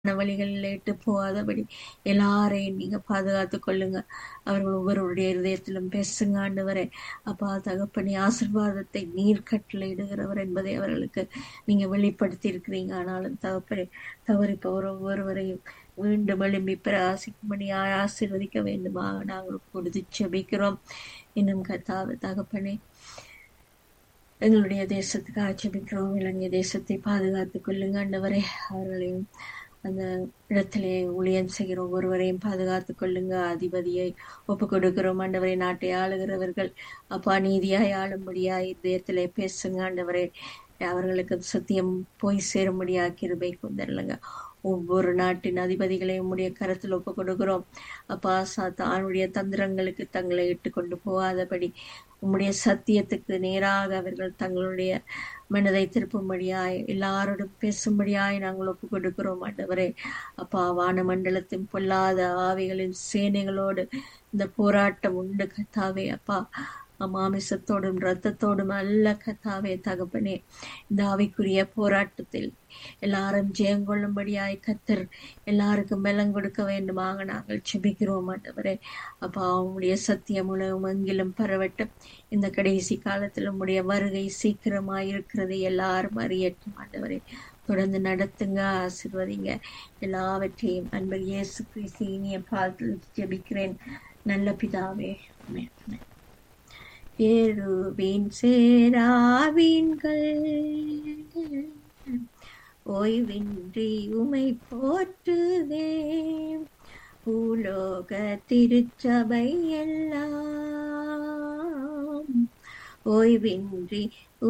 வழிகளில் இட்டு போகாதபடி எல்லாரையும் நீங்க பாதுகாத்துக் கொள்ளுங்க அவர்கள் ஒவ்வொருவருடைய இருதயத்திலும் பேசுங்க ஆண்டவரே அப்பா தகப்பனி ஆசிர்வாதத்தை நீர் கட்டளையிடுகிறவர் என்பதை அவர்களுக்கு நீங்க வெளிப்படுத்தி இருக்கிறீங்க ஆனாலும் தகப்பனே தவறிப்பவர் ஒவ்வொருவரையும் மீண்டும் எழும்பி பிரகாசிக்கும்படியாய் ஆசீர்வதிக்க வேண்டுமாக நாங்கள் கொடுத்து செபிக்கிறோம் இன்னும் கத்தாவ தகப்பனே எங்களுடைய தேசத்துக்கு ஆட்சேபிக்கிறோம் இலங்கை தேசத்தை பாதுகாத்துக் கொள்ளுங்க ஆண்டவரே அவர்களையும் அந்த இடத்திலே ஊழியம் செய்கிற ஒவ்வொருவரையும் பாதுகாத்துக் கொள்ளுங்க அதிபதியை ஒப்பு கொடுக்கிறோம் ஆண்டவரை நாட்டை ஆளுகிறவர்கள் அப்பா நீதியாய் ஆளும்படியாய் இதயத்திலே பேசுங்க ஆண்டவரே அவர்களுக்கு சத்தியம் போய் சேரும்படியா கிருபை கொண்டருளுங்க ஒவ்வொரு நாட்டின் அதிபதிகளையும் உடைய கரத்தில் ஒப்பு கொடுக்கிறோம் அப்பா தானுடைய தந்திரங்களுக்கு தங்களை இட்டு கொண்டு போகாதபடி உம்முடைய சத்தியத்துக்கு நேராக அவர்கள் தங்களுடைய மனதை திருப்பும்படியாய் எல்லாரோடும் பேசும்படியாய் நாங்கள் ஒப்பு கொடுக்கிறோம் ஆண்டவரே அப்பா வான மண்டலத்தின் பொல்லாத ஆவிகளின் சேனைகளோடு இந்த போராட்டம் உண்டு கத்தாவே அப்பா மாமிசத்தோடும் இரத்தத்தோடும் அல்ல கத்தாவே தகப்பனே இந்த ஆவிக்குரிய போராட்டத்தில் எல்லாரும் ஜெயங்கொள்ளும்படியாய் கத்தர் எல்லாருக்கும் பலம் கொடுக்க வேண்டுமாக நாங்கள் செபிக்கிறோம் ஆண்டவரே அப்பா உங்களுடைய சத்தியம் உலகம் எங்கிலும் பரவட்டும் இந்த கடைசி காலத்தில் உங்களுடைய வருகை சீக்கிரமாய் இருக்கிறது எல்லாரும் அறியட்டும் ஆண்டவரே தொடர்ந்து நடத்துங்க ஆசிர்வதிங்க எல்லாவற்றையும் அன்பர் இயேசு கிறிஸ்து இனிய பாதத்தில் ஜெபிக்கிறேன் நல்ல பிதாவே ஆமென் ஏறுவின் சேராவின்கள் ஓய்வின்றி உமை போற்றுதே பூலோக திருச்சபை எல்லாம் ஓய்வின்றி